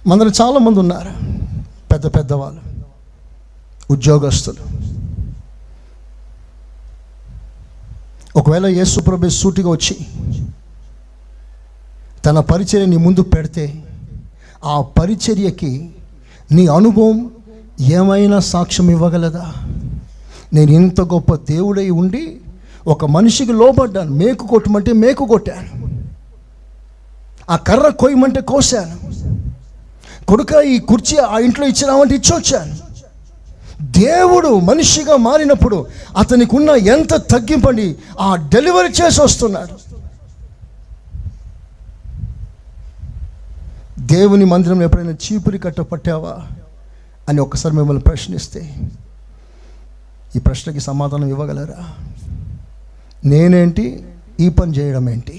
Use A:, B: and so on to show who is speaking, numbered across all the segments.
A: మనలో చాలామంది ఉన్నారు పెద్ద పెద్దవాళ్ళు ఉద్యోగస్తులు ఒకవేళ యేసుప్రభు సూటిగా వచ్చి తన పరిచర్య నీ ముందు పెడితే ఆ పరిచర్యకి నీ అనుభవం ఏమైనా సాక్ష్యం ఇవ్వగలదా నేను ఇంత గొప్ప దేవుడై ఉండి ఒక మనిషికి లోబడ్డాను మేకు కొట్టమంటే మేకు కొట్టాను ఆ కర్ర కోయమంటే కోసాను కొడుక ఈ కుర్చీ ఆ ఇంట్లో ఇచ్చినామంటే ఇచ్చొచ్చాను దేవుడు మనిషిగా మారినప్పుడు అతనికి ఉన్న ఎంత తగ్గింపండి ఆ డెలివరీ చేసి వస్తున్నాడు దేవుని మందిరం ఎప్పుడైనా చీపురి కట్ట పట్టావా అని ఒక్కసారి మిమ్మల్ని ప్రశ్నిస్తే ఈ ప్రశ్నకి సమాధానం ఇవ్వగలరా నేనేంటి ఈ పని చేయడం ఏంటి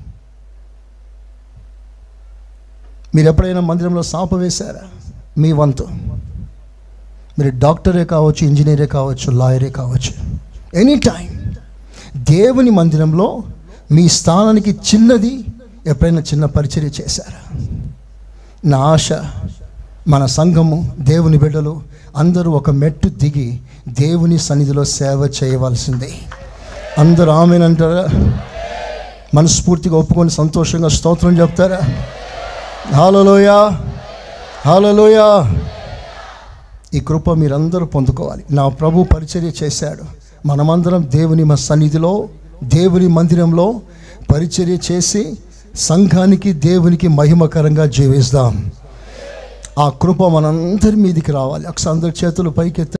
A: మీరు ఎప్పుడైనా మందిరంలో సాప వేశారా మీ వంతు మీరు డాక్టరే కావచ్చు ఇంజనీరే కావచ్చు లాయరే కావచ్చు ఎనీ టైం దేవుని మందిరంలో మీ స్థానానికి చిన్నది ఎప్పుడైనా చిన్న పరిచర్య చేశారా నా ఆశ మన సంఘము దేవుని బిడ్డలు అందరూ ఒక మెట్టు దిగి దేవుని సన్నిధిలో సేవ చేయవలసిందే అందరూ ఆమెనంటారా మనస్ఫూర్తిగా ఒప్పుకొని సంతోషంగా స్తోత్రం చెప్తారా హాలలోయ హాలలోయ ఈ కృప మీరందరూ పొందుకోవాలి నా ప్రభు పరిచర్య చేశాడు మనమందరం దేవుని మా సన్నిధిలో దేవుని మందిరంలో పరిచర్య చేసి సంఘానికి దేవునికి మహిమకరంగా జీవిస్తాం ఆ కృప మనందరి మీదికి రావాలి ఒకసారి అందరి చేతులు పైకెత్తి